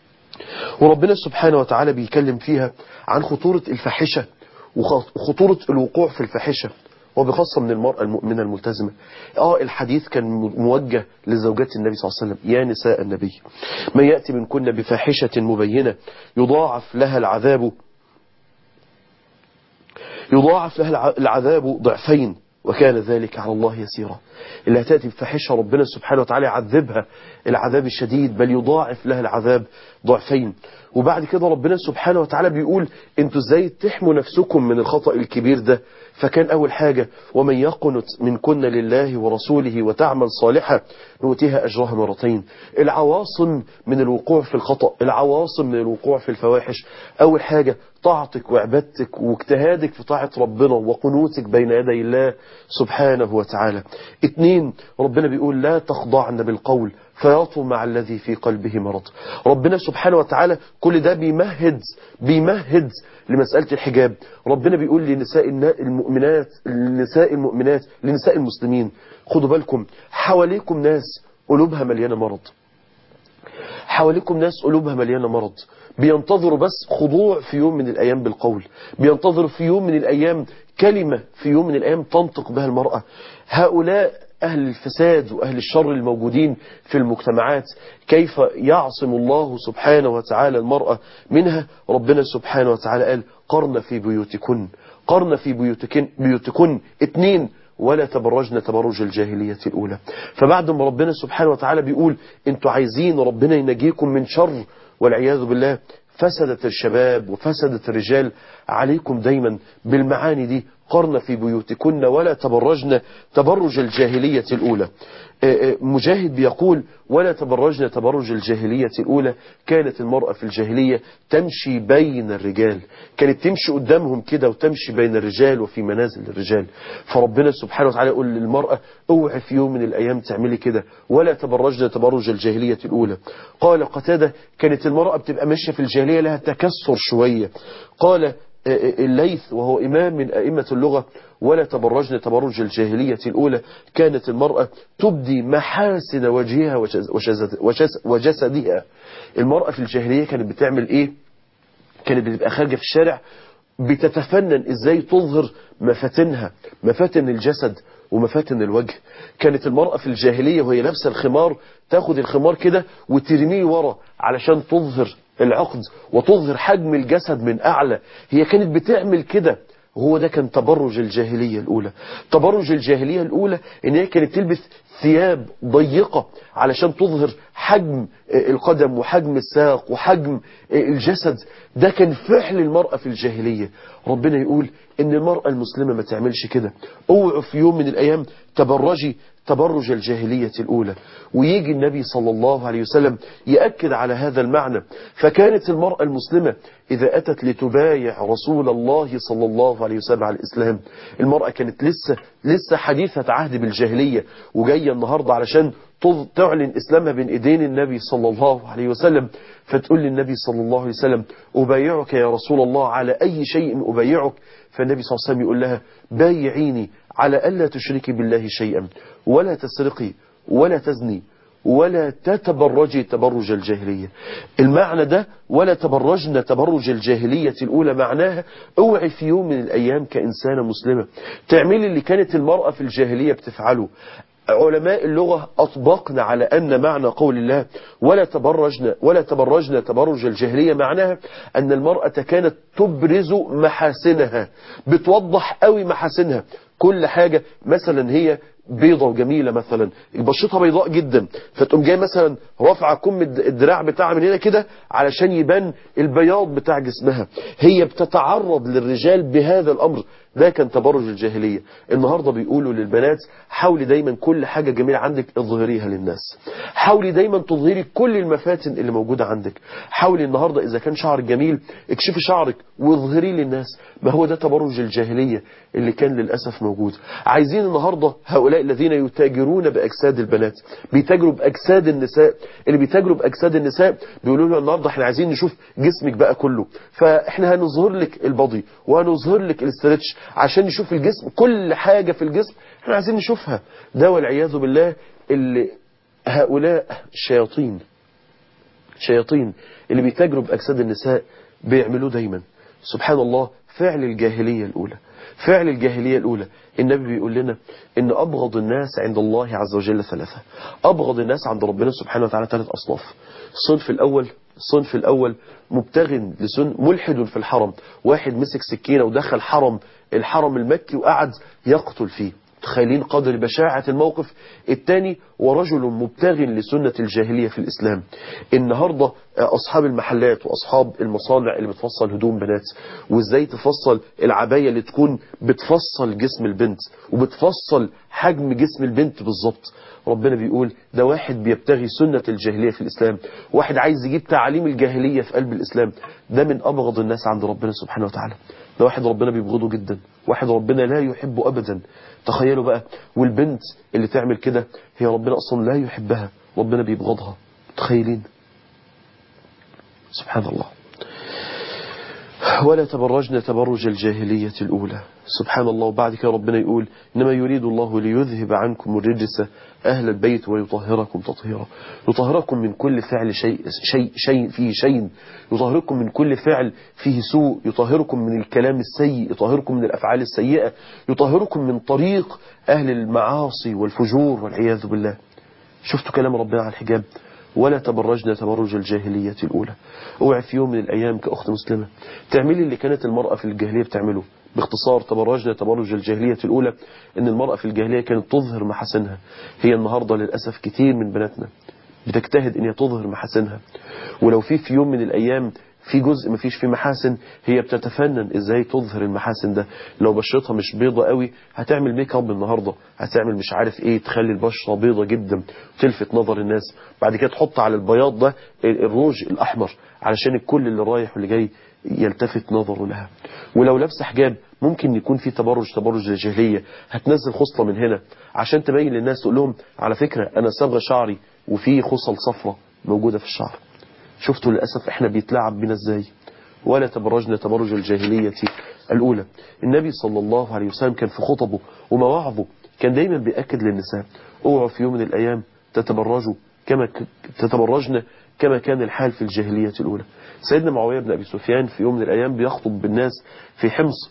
وربنا سبحانه وتعالى بيتكلم فيها عن خطورة الفاحشة وخطورة الوقوع في الفاحشة وبخاصة من المرأة المؤمنة الملتزمة اه الحديث كان موجه لزوجات النبي صلى الله عليه وسلم يا نساء النبي من يأتي منكن بفاحشة مبينة يضاعف لها العذاب يضاعف لها العذاب ضعفين وكان ذلك على الله يسيرا اللي هتأتي بفاحشة ربنا سبحانه وتعالى يعذبها العذاب الشديد بل يضاعف لها العذاب ضعفين وبعد كده ربنا سبحانه وتعالى بيقول انتوا ازاي تحموا نفسكم من الخطأ الكبير ده فكان اول حاجة ومن يقنت من كن لله ورسوله وتعمل صالحة نؤتيها اجرها مرتين العواصم من الوقوع في الخطأ العواصم من الوقوع في الفواحش اول حاجة طاعتك وعبادتك واجتهادك في طاعة ربنا وقنوتك بين يدي الله سبحانه وتعالى اتنين ربنا بيقول لا تخضعن بالقول فيطمع الذي في قلبه مرض ربنا سبحانه وتعالى كل ده بيمهد بيمهد لمسألة الحجاب ربنا بيقول لنساء المؤمنات لنساء المؤمنات لنساء المسلمين خدوا بالكم حواليكم ناس قلوبها مليانة مرض حواليكم ناس قلوبها مليانة مرض بينتظروا بس خضوع في يوم من الأيام بالقول بينتظروا في يوم من الأيام كلمة في يوم من الأيام تنطق بها المرأة هؤلاء أهل الفساد وأهل الشر الموجودين في المجتمعات كيف يعصم الله سبحانه وتعالى المرأة منها ربنا سبحانه وتعالى قال قرن في بيوتكن قرن في بيوتكن, بيوتكن اتنين ولا تبرجن تبرج الجاهلية الأولى فبعد ما ربنا سبحانه وتعالى بيقول انتوا عايزين ربنا ينجيكم من شر والعياذ بالله فسدت الشباب وفسدت الرجال عليكم دايما بالمعاني دي قرن في بيوتكن ولا تبرجن تبرج الجاهلية الأولى مجاهد بيقول ولا تبرجن تبرج الجاهلية الأولى كانت المرأة في الجاهلية تمشي بين الرجال كانت تمشي قدامهم كده وتمشي بين الرجال وفي منازل الرجال فربنا سبحانه وتعالى يقول للمرأة اوعي في يوم من الأيام تعملي كده ولا تبرجن تبرج الجاهلية الأولى قال قتادة كانت المرأة بتبقى ماشية في الجاهلية لها تكسر شوية قال الليث وهو إمام من أئمة اللغة ولا تبرجن تبرج الجاهلية الأولى كانت المرأة تبدي محاسن وجهها وجسدها المرأة في الجاهلية كانت بتعمل إيه كانت بتبقى خارجة في الشارع بتتفنن إزاي تظهر مفاتنها مفاتن الجسد ومفاتن الوجه كانت المرأة في الجاهلية وهي لابسه الخمار تاخد الخمار كده وترميه ورا علشان تظهر العقد وتظهر حجم الجسد من أعلى هي كانت بتعمل كده هو ده كان تبرج الجاهلية الأولى تبرج الجاهلية الأولى إن هي كانت تلبس ثياب ضيقة علشان تظهر حجم القدم وحجم الساق وحجم الجسد ده كان فعل المرأة في الجاهلية ربنا يقول إن المرأة المسلمة ما تعملش كده اوعوا في يوم من الأيام تبرجي تبرج الجاهلية الأولى ويجي النبي صلى الله عليه وسلم يأكد على هذا المعنى فكانت المرأة المسلمة إذا أتت لتبايع رسول الله صلى الله عليه وسلم على الإسلام المرأة كانت لسه لسه حديثة عهد بالجاهلية وجاية النهاردة علشان تعلن إسلامها بين إيدين النبي صلى الله عليه وسلم فتقول للنبي صلى الله عليه وسلم أبايعك يا رسول الله على أي شيء أبايعك فالنبي صلى الله عليه وسلم يقول لها بايعيني على ألا تشركي بالله شيئا ولا تسرقي ولا تزني ولا تتبرجي تبرج الجاهلية المعنى ده ولا تبرجن تبرج الجاهلية الأولى معناها اوعي في يوم من الأيام كإنسانة مسلمة تعملي اللي كانت المرأة في الجاهلية بتفعله علماء اللغة أطبقنا على أن معنى قول الله ولا تبرجنا ولا تبرجنا تبرج الجاهلية معناها أن المرأة كانت تبرز محاسنها بتوضح قوي محاسنها كل حاجة مثلا هي بيضة وجميلة مثلا بشرتها بيضاء جدا فتقوم جاي مثلا رافعه كم الدراع بتاعها من هنا كده علشان يبان البياض بتاع جسمها هي بتتعرض للرجال بهذا الأمر ده كان تبرج الجاهلية النهاردة بيقولوا للبنات حاولي دايما كل حاجة جميلة عندك اظهريها للناس حاولي دايما تظهري كل المفاتن اللي موجودة عندك حاولي النهاردة إذا كان شعرك جميل اكشفي شعرك واظهريه للناس ما هو ده تبرج الجاهلية اللي كان للأسف موجود عايزين النهاردة هؤلاء الذين يتاجرون بأجساد البنات بيتاجروا بأجساد النساء اللي بيتاجروا بأجساد النساء بيقولوا له النهاردة احنا عايزين نشوف جسمك بقى كله فاحنا هنظهر لك البضي وهنظهر لك الاسترتش عشان نشوف الجسم كل حاجة في الجسم احنا عايزين نشوفها ده والعياذ بالله اللي هؤلاء الشياطين شياطين اللي بيتاجروا بأجساد النساء بيعملوه دايما سبحان الله فعل الجاهلية الأولى فعل الجاهلية الأولى النبي بيقول لنا إن أبغض الناس عند الله عز وجل ثلاثة أبغض الناس عند ربنا سبحانه وتعالى ثلاث أصناف الصنف الأول الصنف الأول مبتغ لسن ملحد في الحرم واحد مسك سكينة ودخل حرم الحرم المكي وقعد يقتل فيه تخيلين قدر بشاعة الموقف الثاني ورجل مبتغ لسنة الجاهلية في الإسلام النهاردة أصحاب المحلات وأصحاب المصانع اللي بتفصل هدوم بنات وإزاي تفصل العباية اللي تكون بتفصل جسم البنت وبتفصل حجم جسم البنت بالظبط ربنا بيقول ده واحد بيبتغي سنة الجاهلية في الإسلام واحد عايز يجيب تعاليم الجاهلية في قلب الإسلام ده من أبغض الناس عند ربنا سبحانه وتعالى ده واحد ربنا بيبغضه جدا واحد ربنا لا يحبه أبدا تخيلوا بقى والبنت اللي تعمل كده هي ربنا أصلا لا يحبها ربنا بيبغضها تخيلين سبحان الله ولا تبرجن تبرج الجاهلية الأولى سبحان الله وبعد كده ربنا يقول إنما يريد الله ليذهب عنكم الرجس أهل البيت ويطهركم تطهيرا يطهركم من كل فعل شيء, شيء, شيء فيه شيء يطهركم من كل فعل فيه سوء يطهركم من الكلام السيء يطهركم من الأفعال السيئة يطهركم من طريق أهل المعاصي والفجور والعياذ بالله شفتوا كلام ربنا على الحجاب ولا تبرجنا تبرج الجاهلية الأولى اوعي في يوم من الأيام كأخت مسلمة تعملي اللي كانت المرأة في الجاهلية بتعمله باختصار تبرجنا تبرج الجاهلية الأولى ان المرأة في الجاهلية كانت تظهر محاسنها هي النهاردة للأسف كتير من بناتنا بتجتهد ان هي تظهر محاسنها ولو في في يوم من الأيام في جزء ما فيش فيه محاسن هي بتتفنن ازاي تظهر المحاسن ده لو بشرتها مش بيضة قوي هتعمل ميك اب النهاردة هتعمل مش عارف ايه تخلي البشرة بيضة جدا تلفت نظر الناس بعد كده تحط على البياض ده الروج الاحمر علشان الكل اللي رايح واللي جاي يلتفت نظره لها ولو لابسه حجاب ممكن يكون في تبرج تبرج الجاهليه هتنزل خصله من هنا عشان تبين للناس تقول لهم على فكرة انا صبغه شعري وفي خصل صفرة موجودة في الشعر شفتوا للأسف احنا بيتلعب بنا ازاي ولا تبرجنا تبرج الجاهلية الأولى النبي صلى الله عليه وسلم كان في خطبه ومواعظه كان دايما بيأكد للنساء اوعوا في يوم من الأيام تتبرجوا كما تتبرجنا كما كان الحال في الجاهلية الأولى سيدنا معاوية بن أبي سفيان في يوم من الأيام بيخطب بالناس في حمص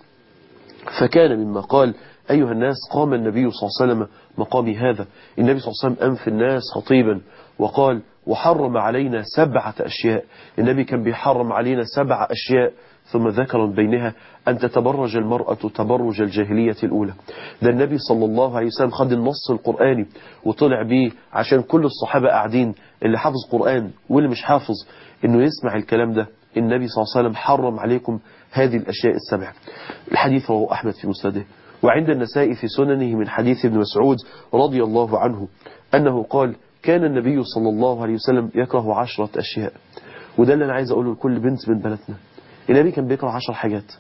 فكان مما قال أيها الناس قام النبي صلى الله عليه وسلم مقامي هذا النبي صلى الله عليه وسلم أنف الناس خطيبا وقال وحرم علينا سبعة أشياء النبي كان بيحرم علينا سبع أشياء ثم ذكر بينها أن تتبرج المرأة تبرج الجاهلية الأولى ده النبي صلى الله عليه وسلم خد النص القرآني وطلع بيه عشان كل الصحابة قاعدين اللي حافظ قرآن واللي مش حافظ انه يسمع الكلام ده النبي صلى الله عليه وسلم حرم عليكم هذه الأشياء السبع الحديث رواه أحمد في مسنده وعند النساء في سننه من حديث ابن مسعود رضي الله عنه أنه قال كان النبي صلى الله عليه وسلم يكره عشرة أشياء وده اللي أنا عايز أقوله لكل بنت من بناتنا النبي كان بيكره عشر حاجات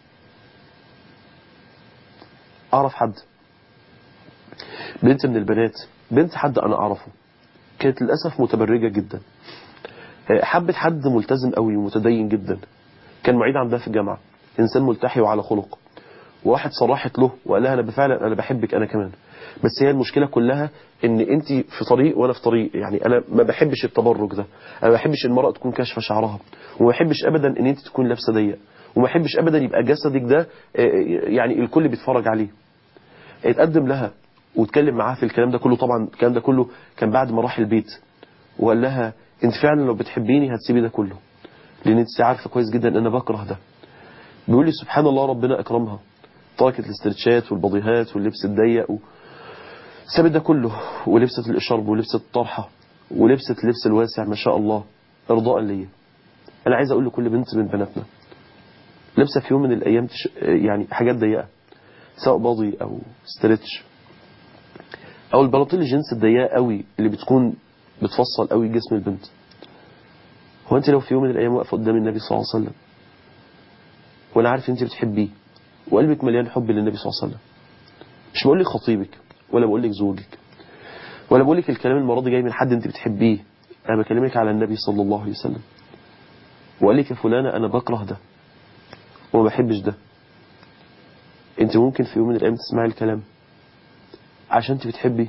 أعرف حد بنت من البنات بنت حد أنا أعرفه كانت للأسف متبرجة جدا حبت حد ملتزم قوي ومتدين جدا كان معيد عندها في الجامعة إنسان ملتحي وعلى خلق وواحد صرحت له وقال لها أنا فعلا أنا بحبك أنا كمان بس هي المشكلة كلها ان انت في طريق وانا في طريق يعني انا ما بحبش التبرج ده انا ما بحبش المرأة تكون كاشفة شعرها وما بحبش ابدا ان انت تكون لابسه ضيق وما بحبش ابدا يبقى جسدك ده يعني الكل بيتفرج عليه اتقدم لها واتكلم معاها في الكلام ده كله طبعا الكلام ده كله كان بعد ما راح البيت وقال لها انت فعلا لو بتحبيني هتسيبي ده كله لان انت عارفه كويس جدا ان انا بكره ده بيقول لي سبحان الله ربنا اكرمها تركت الاسترتشات والبضيهات واللبس الضيق و... سابت ده كله ولبست الإشارب ولبست الطرحة ولبست اللبس الواسع ما شاء الله إرضاء ليا أنا عايز أقول لكل بنت من بناتنا لبسة في يوم من الأيام تش... يعني حاجات ضيقة سواء باضي أو ستريتش أو البلاطيل الجنس الضيقة قوي اللي بتكون بتفصل قوي جسم البنت هو أنت لو في يوم من الأيام واقفة قدام النبي صلى الله عليه وسلم وأنا عارف أنت بتحبيه وقلبك مليان حب للنبي صلى الله عليه وسلم مش بقول لك خطيبك ولا بقول لك زوجك ولا بقول لك الكلام المرة دي جاي من حد انت بتحبيه انا بكلمك على النبي صلى الله عليه وسلم وقال لك يا فلانة انا بكره ده وما بحبش ده انت ممكن في يوم من الايام تسمعي الكلام عشان انت بتحبي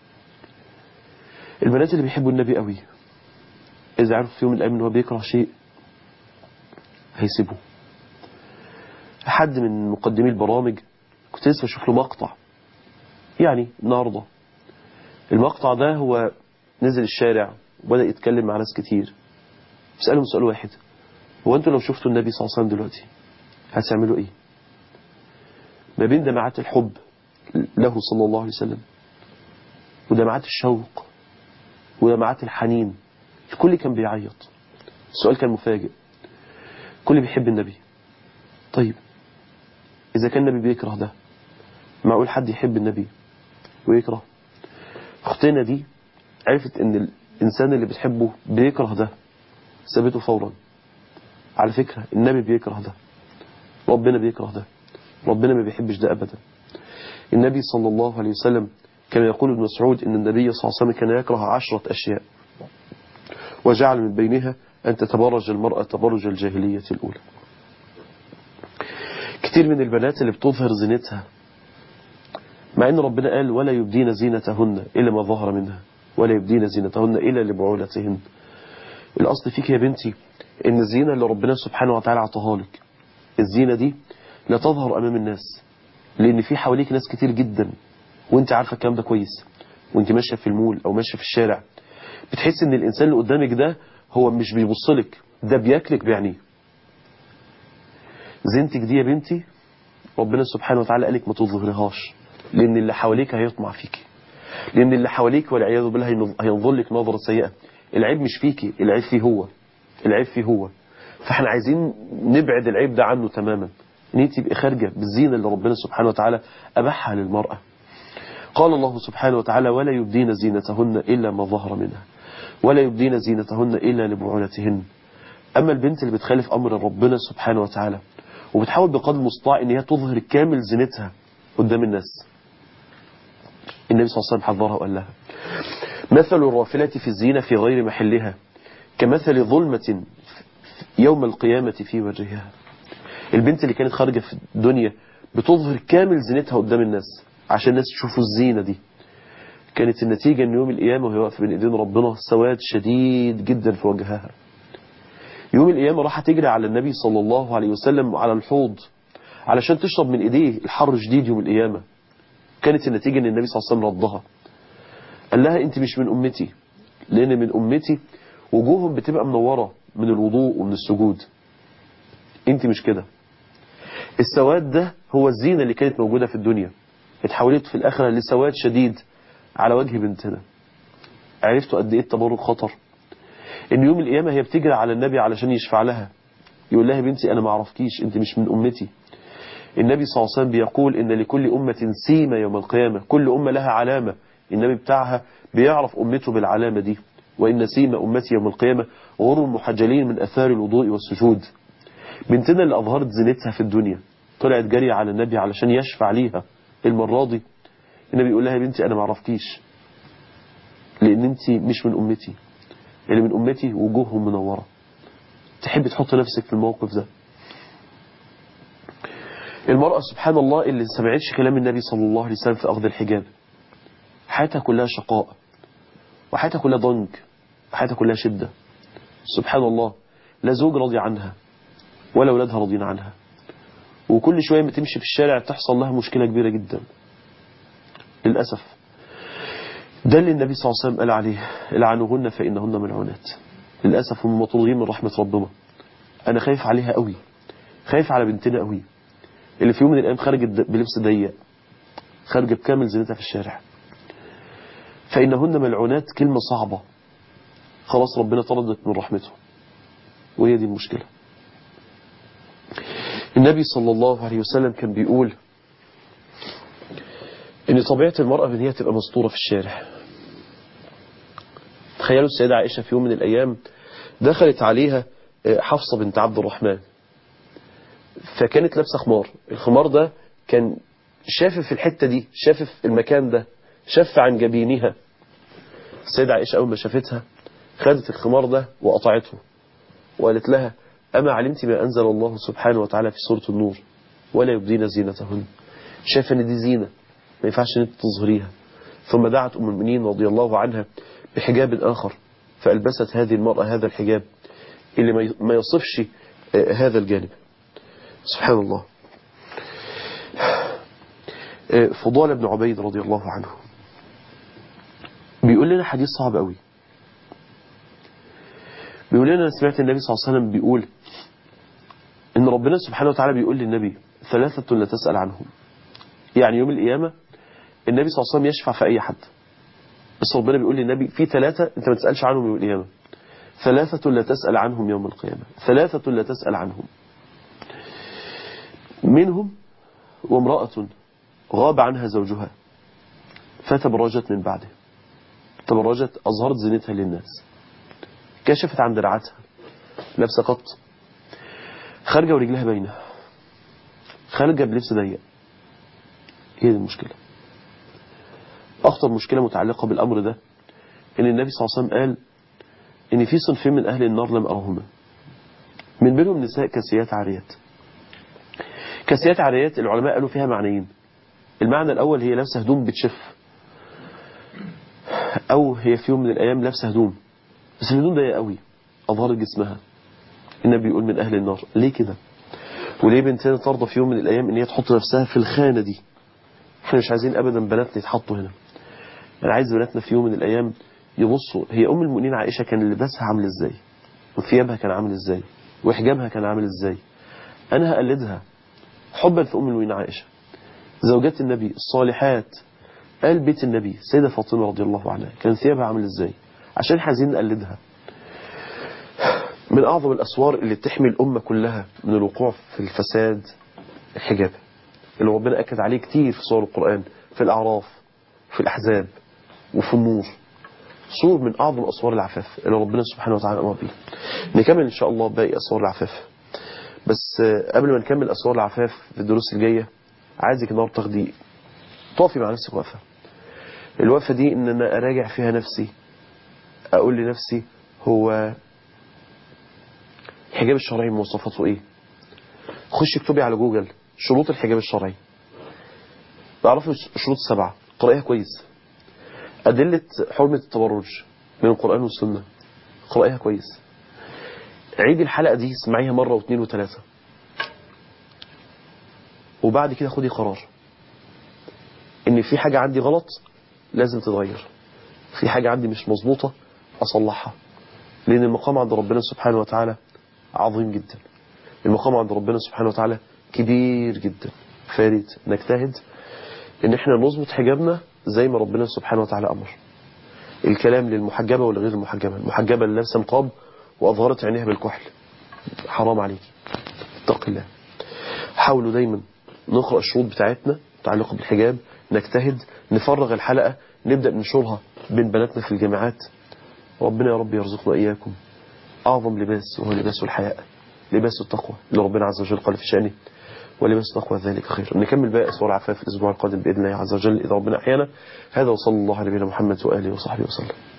البنات اللي بيحبوا النبي قوي اذا عرفوا في يوم من الايام ان هو بيكره شيء هيسيبوه حد من مقدمي البرامج كنت لسه بشوف له مقطع يعني النهاردة المقطع ده هو نزل الشارع وبدأ يتكلم مع ناس كتير بسألهم سؤال واحد هو انتوا لو شفتوا النبي صلى الله عليه وسلم دلوقتي هتعملوا ايه ما بين دمعات الحب له صلى الله عليه وسلم ودمعات الشوق ودمعات الحنين الكل كان بيعيط السؤال كان مفاجئ الكل بيحب النبي طيب إذا كان النبي بيكره ده معقول حد يحب النبي ويكره أختنا دي عرفت إن الإنسان اللي بتحبه بيكره ده سابته فورا على فكرة النبي بيكره ده ربنا بيكره ده ربنا ما بيحبش ده أبدا النبي صلى الله عليه وسلم كما يقول ابن مسعود إن النبي صلى الله عليه وسلم كان يكره عشرة أشياء وجعل من بينها أن تتبرج المرأة تبرج الجاهلية الأولى كتير من البنات اللي بتظهر زينتها مع أن ربنا قال ولا يبدين زينتهن إلا ما ظهر منها ولا يبدين زينتهن إلا لبعولتهن الأصل فيك يا بنتي إن الزينة اللي ربنا سبحانه وتعالى عطاها لك الزينة دي لا تظهر أمام الناس لأن في حواليك ناس كتير جدا وانت عارفة الكلام ده كويس وانت ماشية في المول أو ماشية في الشارع بتحس ان الإنسان اللي قدامك ده هو مش بيبصلك ده بياكلك بعينيه زينتك دي يا بنتي ربنا سبحانه وتعالى قالك ما تظهرهاش لأن اللي حواليك هيطمع فيكي لأن اللي حواليك والعياذ بالله هينظر لك نظرة سيئة العيب مش فيكي العيب فيه هو العيب فيه هو فاحنا عايزين نبعد العيب ده عنه تماما ان انت تبقي خارجه بالزينه اللي ربنا سبحانه وتعالى اباحها للمراه قال الله سبحانه وتعالى ولا يبدين زينتهن الا ما ظهر منها ولا يبدين زينتهن الا لبعولتهن اما البنت اللي بتخالف امر ربنا سبحانه وتعالى وبتحاول بقدر المستطاع ان هي تظهر كامل زينتها قدام الناس النبي صلى الله عليه وسلم حذرها وقال لها مثل الرافلة في الزينة في غير محلها كمثل ظلمة يوم القيامة في وجهها البنت اللي كانت خارجة في الدنيا بتظهر كامل زينتها قدام الناس عشان الناس يشوفوا الزينة دي كانت النتيجة ان يوم القيامة وهي واقفة بين ايدين ربنا سواد شديد جدا في وجهها يوم القيامة راح تجري على النبي صلى الله عليه وسلم على الحوض علشان تشرب من ايديه الحر شديد يوم القيامة كانت النتيجة ان النبي صلى الله عليه وسلم ردها قال لها انت مش من امتي لان من امتي وجوههم بتبقى منورة من الوضوء ومن السجود انت مش كده السواد ده هو الزينة اللي كانت موجودة في الدنيا اتحولت في الآخرة لسواد شديد على وجه بنتنا عرفتوا قد ايه التبرك خطر ان يوم القيامة هي بتجري على النبي علشان يشفع لها يقول لها بنتي انا ما اعرفكيش انت مش من امتي النبي صلى الله عليه وسلم بيقول ان لكل امة سيمة يوم القيامة كل امة لها علامة النبي بتاعها بيعرف امته بالعلامة دي وإن سيما أمتي يوم القيامة غر محجلين من أثار الوضوء والسجود بنتنا اللي أظهرت زينتها في الدنيا طلعت جارية على النبي علشان يشفع ليها المرة دي النبي يقول لها يا بنتي أنا ما اعرفكيش لأن أنت مش من أمتي اللي من أمتي وجوههم منورة تحب تحط نفسك في الموقف ده المرأة سبحان الله اللي سمعتش كلام النبي صلى الله عليه وسلم في أخذ الحجاب حياتها كلها شقاء وحياتها كلها ضنك وحياتها كلها شدة سبحان الله لا زوج راضي عنها ولا أولادها راضيين عنها وكل شوية ما تمشي في الشارع تحصل لها مشكلة كبيرة جدا للأسف ده اللي النبي صلى الله عليه وسلم قال عليه العنوهن فإنهن ملعونات للأسف هم مطلوبين من رحمة ربنا أنا خايف عليها قوي خايف على بنتنا قوي اللي في يوم من الأيام خرجت بلبس ضيق خارجة بكامل زينتها في الشارع فإنهن ملعونات كلمة صعبة خلاص ربنا طردت من رحمته وهي دي المشكلة النبي صلى الله عليه وسلم كان بيقول ان طبيعة المرأة ان هي تبقى مسطورة في الشارع تخيلوا السيدة عائشة في يوم من الأيام دخلت عليها حفصة بنت عبد الرحمن فكانت لابسة خمار الخمار ده كان شافف في الحتة دي شافف المكان ده شف عن جبينها السيدة عائشة أول ما شافتها خدت الخمار ده وقطعته وقالت لها أما علمت ما أنزل الله سبحانه وتعالى في سورة النور ولا يبدين زينتهن شايفة ان دي زينة ما ينفعش ان انت تظهريها ثم دعت أم المؤمنين رضي الله عنها بحجاب آخر فألبست هذه المرأة هذا الحجاب اللي ما يصفش هذا الجانب سبحان الله فضال بن عبيد رضي الله عنه بيقول لنا حديث صعب قوي بيقول لنا سمعت النبي صلى الله عليه وسلم بيقول ان ربنا سبحانه وتعالى بيقول للنبي ثلاثة لا تسأل عنهم يعني يوم القيامة النبي صلى الله عليه وسلم يشفع في أي حد بس ربنا بيقول للنبي في ثلاثة أنت ما تسألش عنهم يوم القيامة ثلاثة لا تسأل عنهم يوم القيامة ثلاثة لا تسأل عنهم منهم وامرأة غاب عنها زوجها فتبرجت من بعده تبرجت أظهرت زينتها للناس كشفت عن دراعاتها لابسة قط خارجة ورجلها باينة خارجة بلبس ضيق هي دي المشكلة أخطر مشكلة متعلقة بالأمر ده إن النبي صلى الله عليه وسلم قال إن في صنفين من أهل النار لم أرهما من بينهم نساء كاسيات عاريات كاسيات عاريات العلماء قالوا فيها معنيين المعنى الأول هي لابسة هدوم بتشف أو هي في يوم من الأيام لابسة هدوم بس الهدوم ضيقة قوي أظهرت جسمها النبي يقول من أهل النار ليه كده وليه بنتنا ترضى في يوم من الأيام إن هي تحط نفسها في الخانة دي احنا مش عايزين أبدا بناتنا يتحطوا هنا أنا عايز بناتنا في يوم من الأيام يبصوا هي أم المؤمنين عائشة كان لباسها عامل إزاي وثيابها كان عامل إزاي وحجابها كان عامل إزاي أنا هقلدها حبا في أم المؤمنين عائشة زوجات النبي الصالحات قال بيت النبي سيدة فاطمة رضي الله عنها كان ثيابها عامل إزاي عشان عايزين نقلدها من أعظم الأسوار اللي بتحمي الأمة كلها من الوقوع في الفساد الحجاب اللي ربنا أكد عليه كتير في صور القرآن في الأعراف في الأحزاب وفي النور صور من أعظم أسوار العفاف اللي ربنا سبحانه وتعالى أمر بيه نكمل إن شاء الله باقي أسوار العفاف بس قبل ما نكمل أسوار العفاف في الدروس الجاية عايزك النهارده تاخدي طافي مع نفسك وقفة الوقفة دي إن أنا أراجع فيها نفسي أقول لنفسي هو الحجاب الشرعي مواصفاته إيه خش اكتبي على جوجل شروط الحجاب الشرعي تعرفوا الشروط السبعة قرأيها كويس أدلة حرمة التبرج من القرآن والسنة قرأيها كويس عيد الحلقة دي اسمعيها مرة واثنين وثلاثة وبعد كده خدي قرار ان في حاجة عندي غلط لازم تتغير في حاجة عندي مش مظبوطة اصلحها لان المقام عند ربنا سبحانه وتعالى عظيم جدا المقام عند ربنا سبحانه وتعالى كبير جدا فاريد نجتهد ان احنا نظبط حجابنا زي ما ربنا سبحانه وتعالى امر الكلام للمحجبة والغير المحجبة المحجبة اللي لابسه نقاب واظهرت عينيها بالكحل حرام عليك اتق الله حاولوا دايما نقرأ الشروط بتاعتنا متعلقة بالحجاب نجتهد نفرغ الحلقة نبدأ ننشرها بين بناتنا في الجامعات ربنا يا رب يرزقنا إياكم أعظم لباس وهو لباس الحياء لباس التقوى اللي ربنا عز وجل قال في شأنه ولباس التقوى ذلك خير نكمل باقي أسوار عفاف الأسبوع القادم بإذن الله عز وجل إذا ربنا أحيانا هذا وصلى الله على نبينا محمد وآله وصحبه وسلم